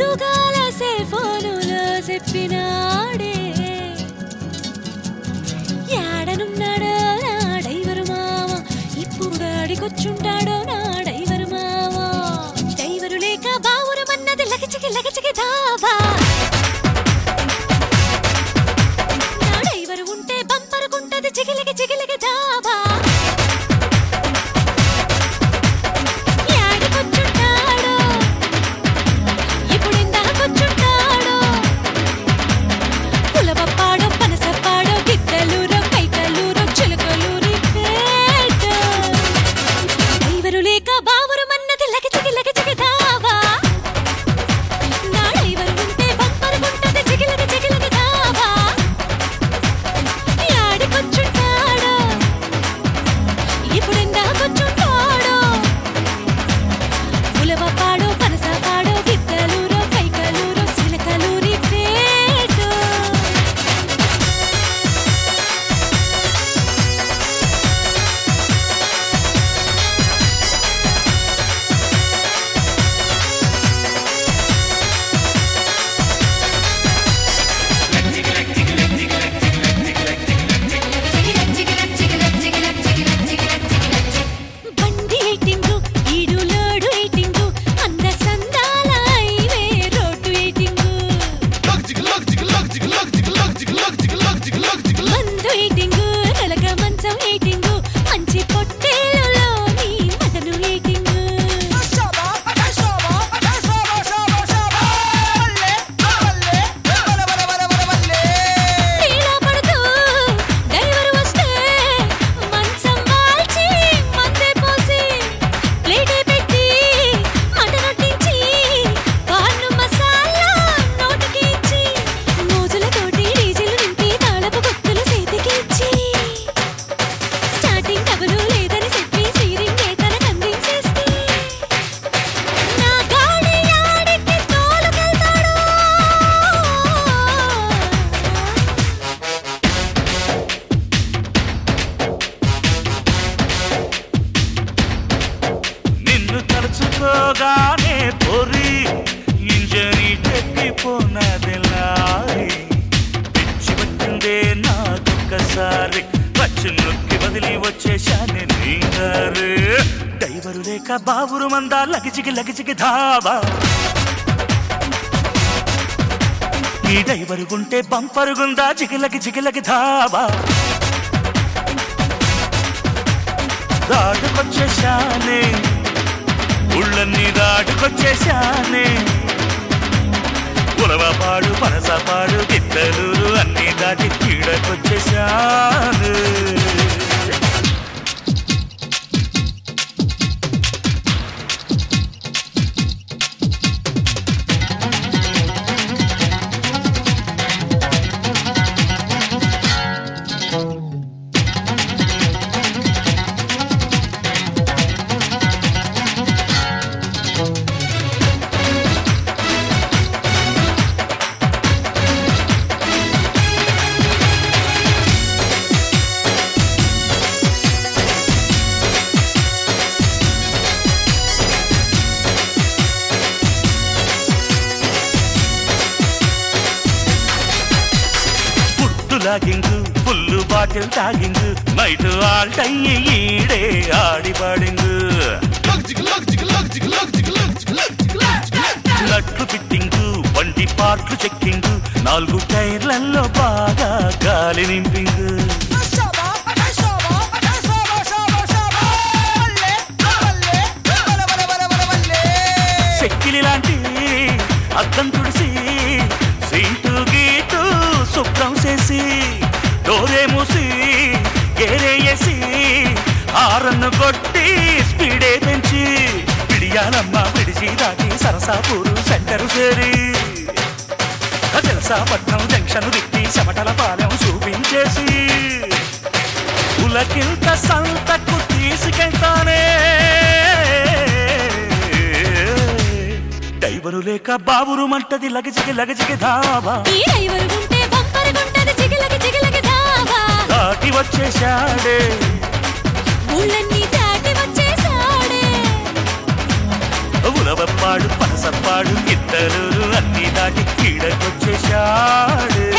పొద్దుగాల సెల్ ఫోనులో చెప్పినాడే యాడనున్నాడో నా డైవరు మామ ఇప్పుడు అడిగొచ్చుంటాడో నా డైవరు మామ డైవరు లేక బావురమన్నది లగచికి లగచికి దాబా నా డైవరు ఉంటే బంపరుకుంటది చిగిలికి చిగిలికి దాబా యాడికొచ్చుంటాడో ఇప్పుడెందాకొచ్చుంటాడో పులవప్పాడో పనసప్పాడో గిద్దలూరో కైకలూరో చిలుకలూరి పేట డైవరు లేక బావురు మన్నది లగచిగి లగచిగి దావా నా డైవరు ఉంటే బంపరు గుంటది చిగిలగ చిగిలగ దావా యాడికొచ్చుంటాడో ఇప్పుడెందాకొచ్చుంటాడో పులవప్పాడో పనసపాడో గిద్దలూరో కైకలూరో చిలకలూరి పేట బండి ఎయిటింగు ఈడు లోడు ఎయిటింగు అంద సందాల హైవే రోడ్డు ఎయిటింగు మందు ఎయిటింగు నలగ మంచం ఎయిటింగు మంచి పొట్టేలులోని మదను ఎయిటింగు నీలా పడుతూ డ్రైవర్ వస్తే మంచం వాల్చి మందే పోసి ప్లేటే పెట్టి మటనొట్టించి కార్ను మసాలా నోటికి ఇచ్చి మోజులతోటి డీజిల్ నింపి తాళపు గుత్తులు చేతికి ఇచ్చి స్టార్టింగ్ డబులు లేదని చెప్పి సీరింగ్ తనకు అందించేస్తే నా గాడి యాడికి తోలుకెళ్తాడో నిన్ను తలుచుకోగానే పొరి ఇంజని తెప్పిపోనదెల్లారి పిచ్చి పట్టిందే నాకొక్కసారి పచ్చి నొక్కి వదిలి వచ్చేశాను నీగారు డైవరు లేక బాబురు మందా లగిచికి లగిచికి ధావా ఈ డైవరు ఉంటే బంపరుగుందా జిగిలకి జిగిలకి ధావా దాటుకొచ్చేశానే ఉళ్ళన్నీ దాటుకొచ్చేశానే ఉలవపాడు పనసపాడు గిద్దలూరు అన్ని దాటి కీడకొచ్చేశాను పుట్టు లాగింగు పుల్లు బాటిల్ తాగింగు నైట్ ఆల్ టయ్యి ఈడే ఆడి పాడింగు లట్లు ఫిట్టింగు బండి పార్ట్లు చెక్కింగు నాలుగు టైర్లలో బాగా గాలి నింపింగు సెక్కిలి లాంటి అద్దం తుడిసి సీటు గీటు శుభ్రం చేసి డోరే మూసి గేరేసి హారన్ను కొట్టి స్పీడే పెంచి పిడియాలమ్మ పిడిచి దాటి సరసాపూరు సెంటరు చేరి జలసాపట్నం జంక్షన్ తిప్పి చెమటల పాలెం చూపించేసి పులకింత సంతకు తీసుకెళ్తానే డైవరు లేక బాబురు మంటది లగజిగి లగజిగి ధావా ఈ డ్రైవర్ ఉంటే బంపర్ గుంటది చిగిలకి చిగిలకి దావా దాటి వచ్చేశాడే ఊళ్ళన్నీ దాటి వచ్చేసాడే ఉలవప్పాడు పనసప్పాడు గిద్దలూరు దాటి ఈడకొచ్చేశాడు